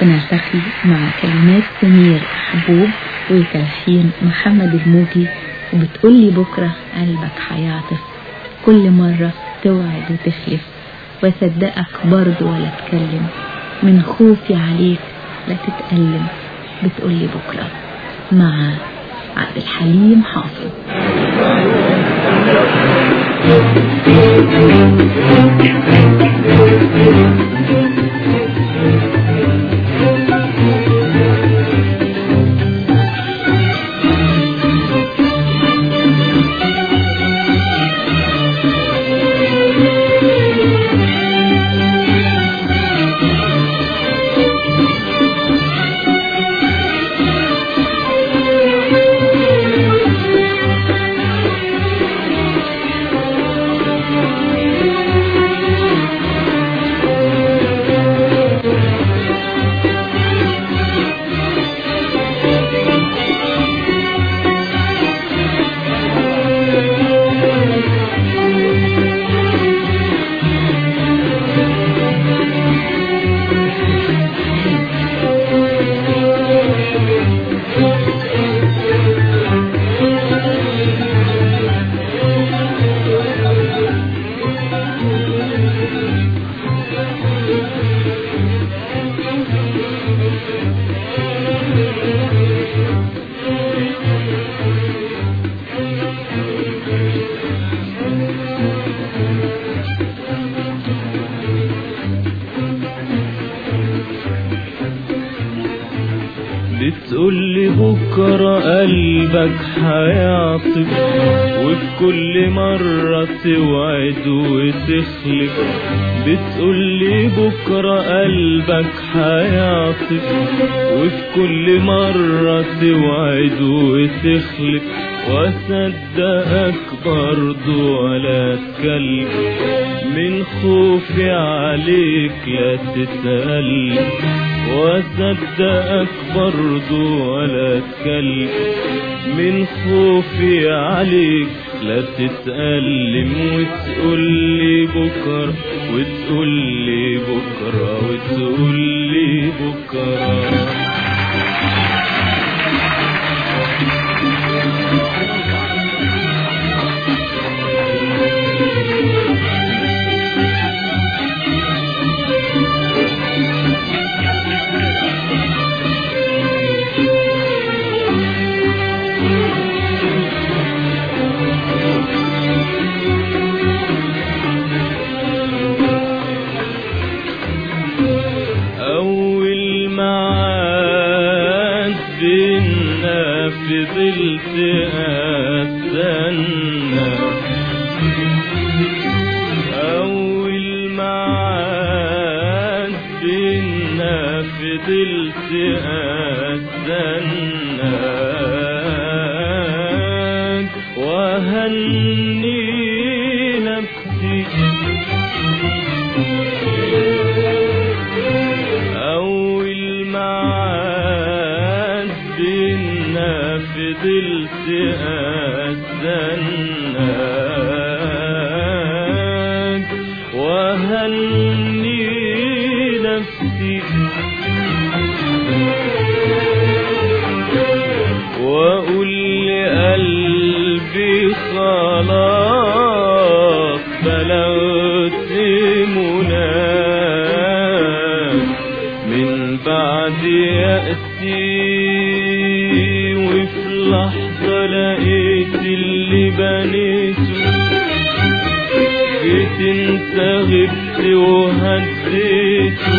سنلتقي مع كلمات سمير حبوب وتلحين محمد الموجي وبتقولي بكرة قلبك هيعطف كل مرة توعد وتخلف وصدقك برضه ولا تكلم من خوفي عليك لا تتألم بتقولي بكرة مع عبد الحليم حافظ بتقولي بكرة قلبك هيعطف وفي كل مرة توعد وتخلف بتقولي بكرة قلبك هيعطف وفي كل مرة توعد وتخلف وصدقك برضو ولا تكلم من خوفي عليك لا تتألم وصدقك برضو ولا تكلم من خوفي عليك لا تتألم وتقولي بكرة وتقولي بكرة وتقولي بكرة أول معاد بينا فضلت أستنى أول معاد بينا فضلت أستنى وهني نفسي أول معاد بينا فضلت أستناك وهني نفسي وأقول لقلبي خلاص بلغت مناك من بعد يأسي وفي لحظة لقيت اللي بنيته جيت انت غبت وهديته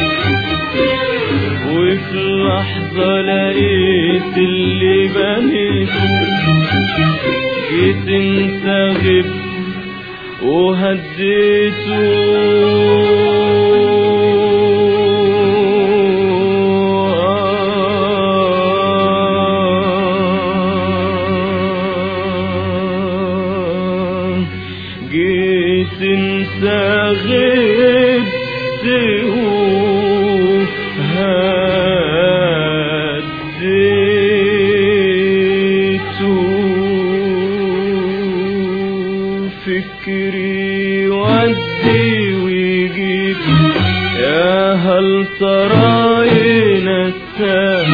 وفي لحظة لقيت اللي بنيته جيت انت غبت وهديته جيت انت غبت وهديته فكري ودي ويجيب يا هل ترى نسى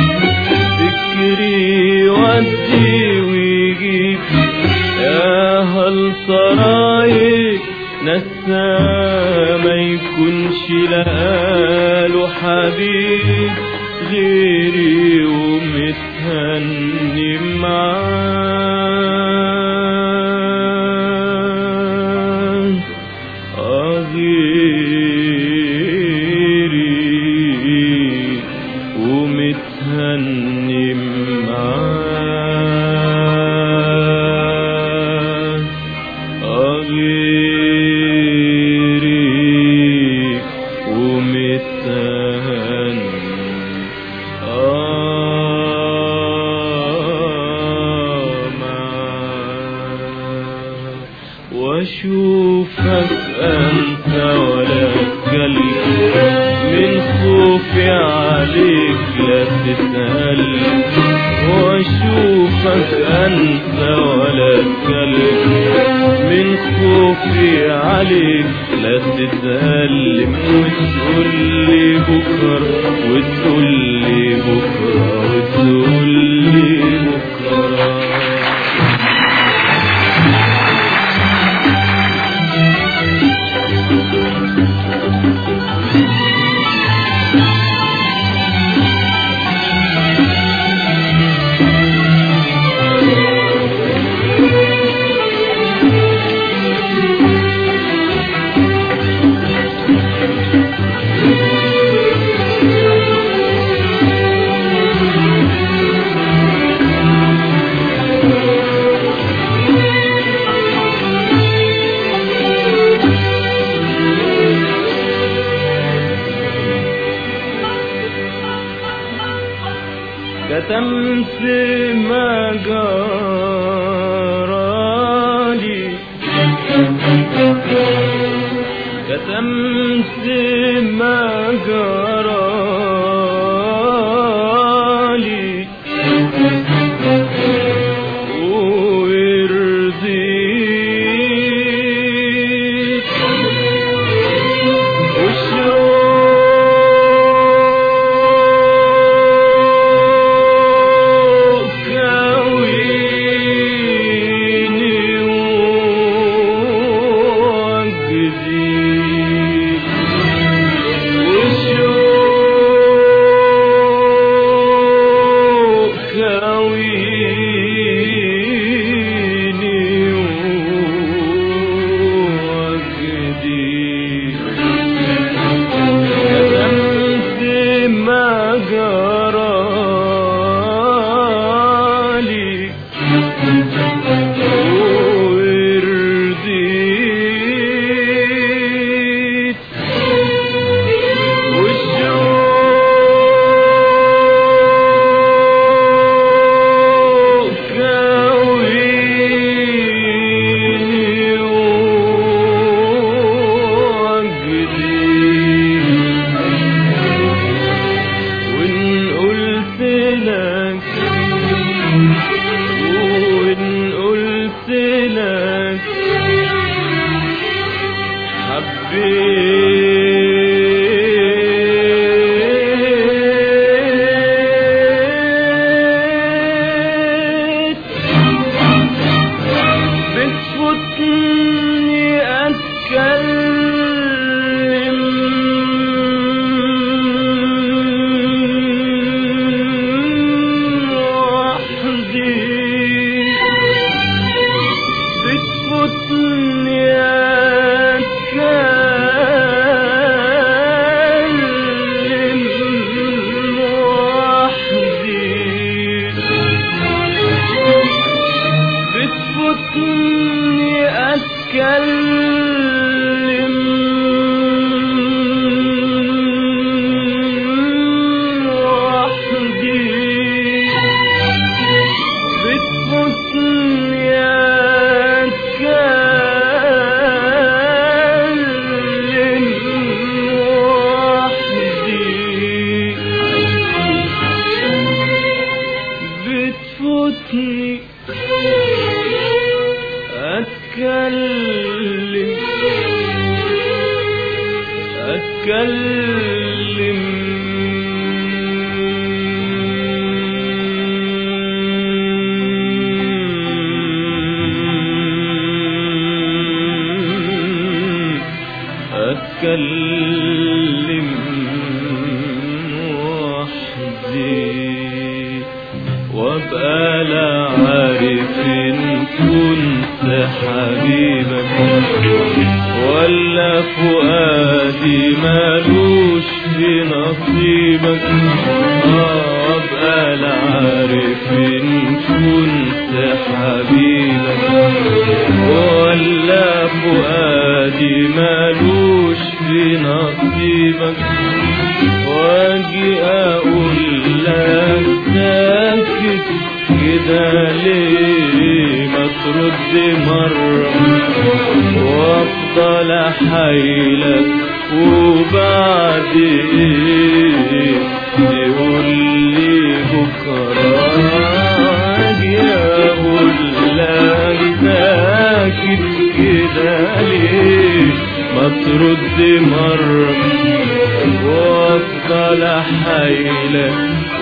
فكري ودي ويجيب يا هل ترى نسى ما يكونش لقاله حبيب غيري ومتهني معاه آه غيري ومتهني معاه آه غيري ومتهني آه معاه واشوفك انت ولا قلب من خوفي عليك لا تسأل واشوفك انت ولا قلب من خوفي عليك لا تتألم وتقول لي بكرة وتقول لي بكرة وتقول لي بكرة كتمت ما جرالي كتمت ما جرالي ورضيت والشوق كويني وجدي والشوق أتكلم وحدي وابقى لا عارف إن كنت حبيبك ولا فؤادي مالوش في نصيبك آه وابقى لا عارف إن كنت حبيبك ولا فؤادي مالوش في نصيبك واجي اقول لك ساكت كده ليه ما ترد مرة وافضل احايلك وبعدين تقول لي بكرة اجي اقول لك ساكت كده ليه ما ترد مرة وافضل احايلك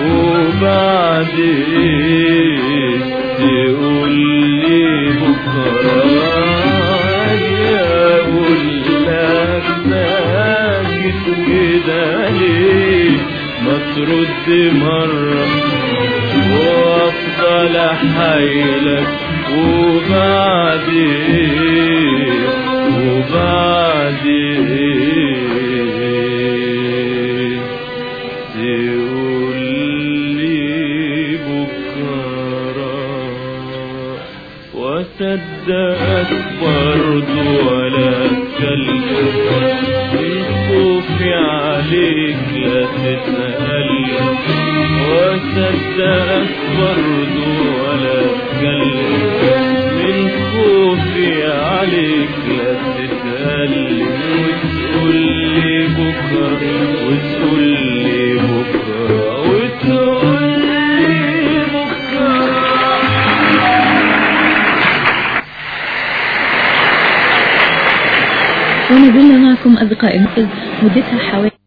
وبعدين تقول لي بكرة اجي اقول لك ساكت كده ليه ما ترد مرة وافضل احايلك وبعدين وبعدين تقول لي بكرة وصدقك برضو ولا اتكلم من خوفي عليك لا تسألني وصدقك برضو ولا اتكلم من خوفي عليك لا تسألني وتقول لي بكرة وتقول لي بكرة وتقول لي بكرة وما زلنا معكم أصدقائي مدتها حوالي